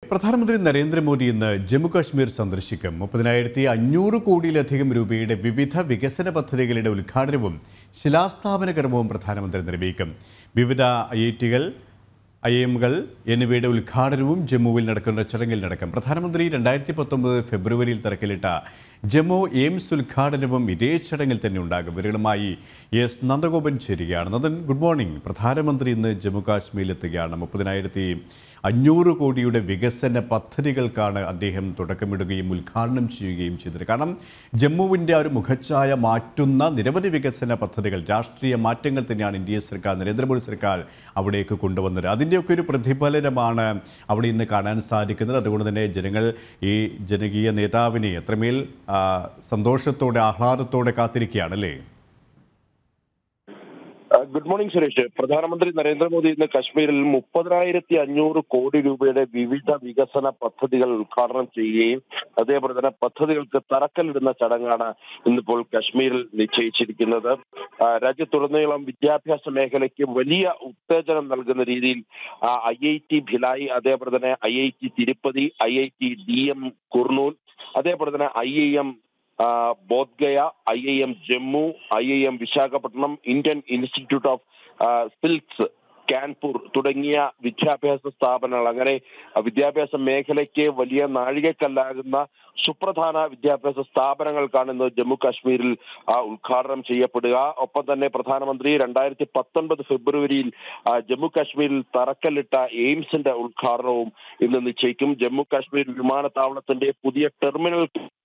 പ്രധാനമന്ത്രി നരേന്ദ്രമോദി ഇന്ന് ജമ്മു കാശ്മീർ സന്ദർശിക്കും മുപ്പതിനായിരത്തി അഞ്ഞൂറ് കോടിയിലധികം രൂപയുടെ വിവിധ വികസന പദ്ധതികളുടെ ഉദ്ഘാടനവും ശിലാസ്ഥാപന കർമ്മവും പ്രധാനമന്ത്രി നിർവഹിക്കും വിവിധ ഐ ഐ ടികൾ ഐ എമ്മുകൾ എന്നിവയുടെ ഉദ്ഘാടനവും ജമ്മുവിൽ നടക്കുന്ന ചടങ്ങിൽ നടക്കും പ്രധാനമന്ത്രി രണ്ടായിരത്തി പത്തൊമ്പത് ഫെബ്രുവരിയിൽ തറക്കല്ലിട്ട ജമ്മു എയിംസ് ഉദ്ഘാടനവും ഇതേ ചടങ്ങിൽ തന്നെ ഉണ്ടാകും വിവരങ്ങളുമായി എസ് നന്ദഗോപൻ ചേരുകയാണ് നന്ദൻ ഗുഡ് മോർണിംഗ് പ്രധാനമന്ത്രി ഇന്ന് ജമ്മു കാശ്മീരിലെത്തുകയാണ് മുപ്പതിനായിരത്തി അഞ്ഞൂറ് കോടിയുടെ വികസന പദ്ധതികൾക്കാണ് അദ്ദേഹം തുടക്കമിടുകയും ഉദ്ഘാടനം ചെയ്യുകയും ചെയ്തത് കാരണം ജമ്മുവിൻ്റെ ആ ഒരു മുഖച്ഛായ മാറ്റുന്ന നിരവധി വികസന പദ്ധതികൾ രാഷ്ട്രീയ മാറ്റങ്ങൾ തന്നെയാണ് ഇന്ത്യ സർക്കാർ നരേന്ദ്രമോദി സർക്കാർ അവിടേക്ക് കൊണ്ടുവന്നത് അതിൻ്റെയൊക്കെ ഒരു പ്രതിഫലനമാണ് അവിടെ ഇന്ന് കാണാൻ സാധിക്കുന്നത് അതുകൊണ്ട് തന്നെ ജനങ്ങൾ ഈ ജനകീയ നേതാവിനെ എത്രമേൽ ആ, സന്തോഷത്തോടെ ആഹ്ലാദത്തോടെ കാത്തിരിക്കുകയാണല്ലേ ആ, ഗുഡ് മോർണിംഗ് സുരേഷ് പ്രധാനമന്ത്രി നരേന്ദ്രമോദി ഇന്ന് കശ്മീരിൽ മുപ്പതിനായിരത്തി അഞ്ഞൂറ് കോടി രൂപയുടെ വിവിധ വികസന പദ്ധതികൾ ഉദ്ഘാടനം ചെയ്യുകയും അതേപോലെ തന്നെ പദ്ധതികൾക്ക് തറക്കല്ലിടുന്ന ചടങ്ങാണ് ഇന്നിപ്പോൾ കശ്മീരിൽ നിശ്ചയിച്ചിരിക്കുന്നത് ആ, രാജ്യത്തുടനീളം വിദ്യാഭ്യാസ മേഖലയ്ക്ക് വലിയ ഉത്തേജനം നൽകുന്ന രീതിയിൽ ഐ ഐ ടി ഭിലായി അതേപോലെ തന്നെ I I T Tirupati I I T D M Kurnool അതേപോലെ തന്നെ I I M Bodhgaya I I M Jammu I I M Visakhapatnam Indian institute of skills Kanpur തുടങ്ങിയ വിദ്യാഭ്യാസ സ്ഥാപനങ്ങൾ അങ്ങനെ ആ, വിദ്യാഭ്യാസ മേഖലയ്ക്ക് വലിയ നാഴികക്കല്ലാകുന്ന സുപ്രധാന വിദ്യാഭ്യാസ സ്ഥാപനങ്ങൾക്കാണ് ഇന്ന് ജമ്മു കാശ്മീരിൽ ആ, ഉദ്ഘാടനം ചെയ്യപ്പെടുക ഒപ്പം തന്നെ പ്രധാനമന്ത്രി രണ്ടായിരത്തി പത്തൊൻപത് ഫെബ്രുവരിയിൽ ആ, ജമ്മു കാശ്മീരിൽ തറക്കല്ലിട്ട എയിംസിന്റെ ഉദ്ഘാടനവും ഇന്ന് നിശ്ചയിക്കും ജമ്മു കാശ്മീർ വിമാനത്താവളത്തിന്റെ പുതിയ ടെർമിനൽ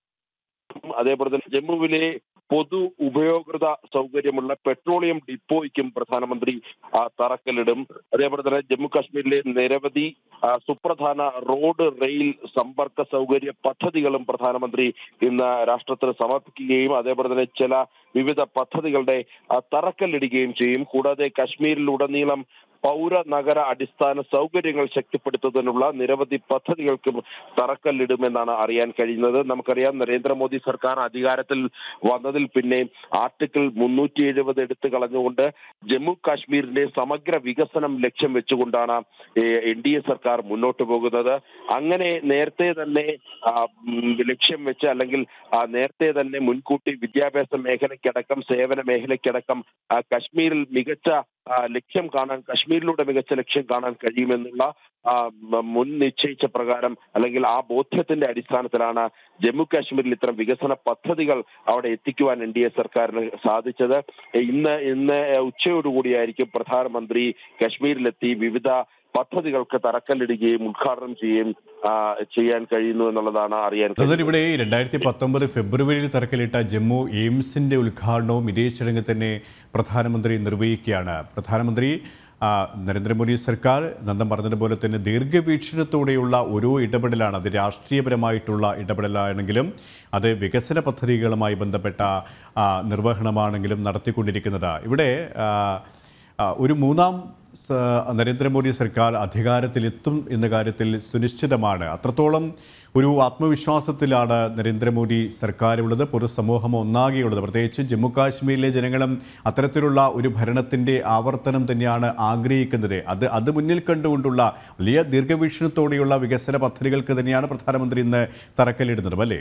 അതേപോലെ തന്നെ ജമ്മുവിലെ പൊതു ഉപയോഗൃത സൗകര്യമുള്ള പെട്രോളിയം ഡിപ്പോയ്ക്കും പ്രധാനമന്ത്രി ആ, തറക്കല്ലിടും അതേപോലെ തന്നെ ജമ്മു കാശ്മീരിലെ നിരവധി ആ, സുപ്രധാന റോഡ് റെയിൽ സമ്പർക്ക സൗകര്യ പദ്ധതികളും പ്രധാനമന്ത്രി ഇന്ന് രാഷ്ട്രത്തിന് സമർപ്പിക്കുകയും അതേപോലെ തന്നെ ചില വിവിധ പദ്ധതികളുടെ ആ, തറക്കല്ലിടുകയും ചെയ്യും കൂടാതെ കശ്മീരിലുടനീളം പൗര നഗര അടിസ്ഥാന സൗകര്യങ്ങൾ ശക്തിപ്പെടുത്തുന്നതിനുള്ള നിരവധി പദ്ധതികൾക്കും തറക്കല്ലിടുമെന്നാണ് അറിയാൻ കഴിയുന്നത് നമുക്കറിയാം നരേന്ദ്രമോദി സർക്കാർ അധികാരത്തിൽ വന്നതിൽ പിന്നെ ആർട്ടിക്കിൾ മുന്നൂറ്റി എഴുപത് എടുത്തു കളഞ്ഞുകൊണ്ട് ജമ്മു കാശ്മീരിന്റെ സമഗ്ര വികസനം ലക്ഷ്യം വെച്ചുകൊണ്ടാണ് എൻ ഡി എ സർക്കാർ മുന്നോട്ട് പോകുന്നത് അങ്ങനെ നേരത്തെ തന്നെ ആ, ഉം, ലക്ഷ്യം വെച്ച് അല്ലെങ്കിൽ ആ, നേരത്തെ തന്നെ മുൻകൂട്ടി വിദ്യാഭ്യാസ മേഖലയ്ക്കടക്കം സേവന മേഖലയ്ക്കടക്കം ആ, കശ്മീരിൽ മികച്ച ആ, ലക്ഷ്യം കാണാൻ കശ്മീരിലൂടെ മികച്ച ലക്ഷ്യം കാണാൻ കഴിയുമെന്നുള്ള ആ, മ- മുൻ നിശ്ചയിച്ച പ്രകാരം അല്ലെങ്കിൽ ആ ബോധ്യത്തിന്റെ അടിസ്ഥാനത്തിലാണ് ജമ്മു കാശ്മീരിൽ ഇത്തരം വികസന പദ്ധതികൾ അവിടെ എത്തിക്കുവാൻ എൻ ഡി എ സർക്കാരിന് സാധിച്ചത് ഇന്ന് ഇന്ന് ഉച്ചയോടുകൂടിയായിരിക്കും പ്രധാനമന്ത്രി കശ്മീരിലെത്തി വിവിധ പദ്ധതികൾക്ക് തറക്കല്ലിടുകയും ഉദ്ഘാടനം ചെയ്യുകയും ആ, ചെയ്യാൻ കഴിയുന്നു എന്നുള്ളതാണ് അറിയാൻ നന്ദൻ കഴിയുന്നത് ഇവിടെ രണ്ടായിരത്തി പത്തൊമ്പത് ഫെബ്രുവരിയിൽ തറക്കല്ലിട്ട ജമ്മു എയിംസിന്റെ ഉദ്ഘാടനവും ഇതേ ചടങ്ങിൽ തന്നെ പ്രധാനമന്ത്രി നിർവഹിക്കുകയാണ് പ്രധാനമന്ത്രി ആ, നരേന്ദ്രമോദി സർക്കാർ നന്ദൻ പറഞ്ഞതുപോലെ തന്നെ ദീർഘവീക്ഷണത്തോടെയുള്ള ഓരോ ഇടപെടലാണ് അത് രാഷ്ട്രീയപരമായിട്ടുള്ള ഇടപെടലാണെങ്കിലും അത് വികസന പദ്ധതികളുമായി ബന്ധപ്പെട്ട ആ, നിർവഹണമാണെങ്കിലും നടത്തിക്കൊണ്ടിരിക്കുന്നത് ഇവിടെ ആ, ആ, ഒരു മൂന്നാം സ- നരേന്ദ്രമോദി സർക്കാർ അധികാരത്തിലെത്തും എന്ന കാര്യത്തിൽ സുനിശ്ചിതമാണ് അത്രത്തോളം ഒരു ആത്മവിശ്വാസത്തിലാണ് നരേന്ദ്രമോദി സർക്കാരുള്ളത് പൊതുസമൂഹം ഒന്നാകെയുള്ളത് പ്രത്യേകിച്ച് ജമ്മു കാശ്മീരിലെ ജനങ്ങളും അത്തരത്തിലുള്ള ഒരു ഭരണത്തിൻ്റെ ആവർത്തനം തന്നെയാണ് ആഗ്രഹിക്കുന്നത് അത് അത് മുന്നിൽ കണ്ടുകൊണ്ടുള്ള വലിയ ദീർഘവീക്ഷണത്തോടെയുള്ള വികസന പദ്ധതികൾക്ക് തന്നെയാണ് പ്രധാനമന്ത്രി ഇന്ന് തറക്കല്ലിടുന്നത് അല്ലേ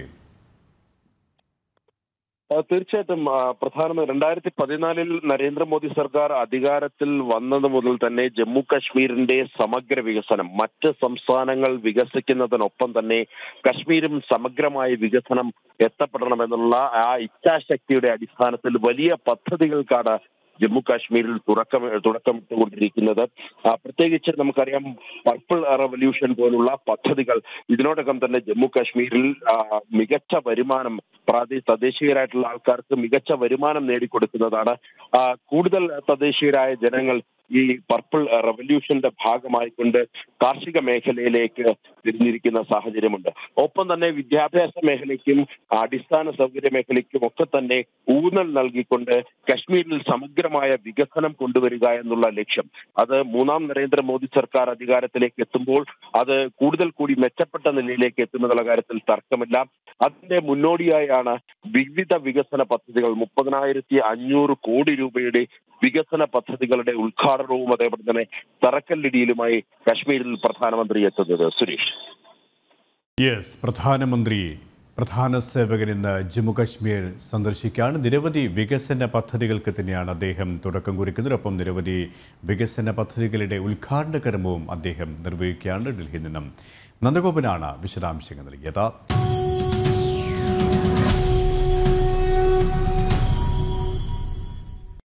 ആ, തീർച്ചയായിട്ടും ആ, പ്രധാനമന്ത്രി രണ്ടായിരത്തി പതിനാലിൽ നരേന്ദ്രമോദി സർക്കാർ അധികാരത്തിൽ വന്നത് മുതൽ തന്നെ ജമ്മു കാശ്മീരിന്റെ സമഗ്ര വികസനം മറ്റ് സംസ്ഥാനങ്ങൾ വികസിക്കുന്നതിനൊപ്പം തന്നെ കശ്മീരും സമഗ്രമായ വികസനം എത്തപ്പെടണമെന്നുള്ള ആ ഇച്ഛാശക്തിയുടെ അടിസ്ഥാനത്തിൽ വലിയ പദ്ധതികൾക്കാണ് ജമ്മു കാശ്മീരിൽ തുടക്കം തുടക്കമിട്ടുകൊണ്ടിരിക്കുന്നത് ആ, പ്രത്യേകിച്ച് നമുക്കറിയാം പർപ്പിൾ റവല്യൂഷൻ പോലുള്ള പദ്ധതികൾ ഇതിനോടകം തന്നെ ജമ്മു കാശ്മീരിൽ ആ, മികച്ച വരുമാനം പ്രാദേശിക തദ്ദേശീയരായിട്ടുള്ള ആൾക്കാർക്ക് മികച്ച വരുമാനം നേടിക്കൊടുക്കുന്നതാണ് ആ, കൂടുതൽ തദ്ദേശീയരായ ജനങ്ങൾ ഈ പർപ്പിൾ റവല്യൂഷന്റെ ഭാഗമായിക്കൊണ്ട് കാർഷിക മേഖലയിലേക്ക് തിരിഞ്ഞിരിക്കുന്ന സാഹചര്യമുണ്ട് ഒപ്പം തന്നെ വിദ്യാഭ്യാസ മേഖലയ്ക്കും അടിസ്ഥാന സൗകര്യ മേഖലയ്ക്കും ഒക്കെ തന്നെ ഊന്നൽ നൽകിക്കൊണ്ട് കശ്മീരിൽ സമഗ്രമായ വികസനം കൊണ്ടുവരിക എന്നുള്ള ലക്ഷ്യം അത് മൂന്നാം നരേന്ദ്രമോദി സർക്കാർ അധികാരത്തിലേക്ക് എത്തുമ്പോൾ അത് കൂടുതൽ കൂടി മെച്ചപ്പെട്ട നിലയിലേക്ക് എത്തുമെന്നുള്ള കാര്യത്തിൽ തർക്കമില്ല അതിന്റെ മുന്നോടിയായാണ് വിവിധ വികസന പദ്ധതികൾ മുപ്പതിനായിരത്തി അഞ്ഞൂറ് കോടി രൂപയുടെ വികസന പദ്ധതികളുടെ ഉദ്ഘാടനവും അതേപോലെ തന്നെ തറക്കല്ലിടിയിലുമായി കശ്മീരിൽ പ്രധാനമന്ത്രി എത്തുന്നത് സുരേഷ് യെസ് പ്രധാനമന്ത്രി പ്രധാന സേവകൻ ഇന്ന് ജമ്മു കാശ്മീർ സന്ദർശിക്കുകയാണ് നിരവധി വികസന പദ്ധതികൾക്ക് തന്നെയാണ് അദ്ദേഹം തുടക്കം കുറിക്കുന്നത് ഒപ്പം നിരവധി വികസന പദ്ധതികളുടെ ഉദ്ഘാടന കർമ്മവും അദ്ദേഹം നിർവഹിക്കുകയാണ് ഡൽഹിയിൽ നിന്നും നന്ദഗോപനാണ് വിശദാംശങ്ങൾ നൽകിയത്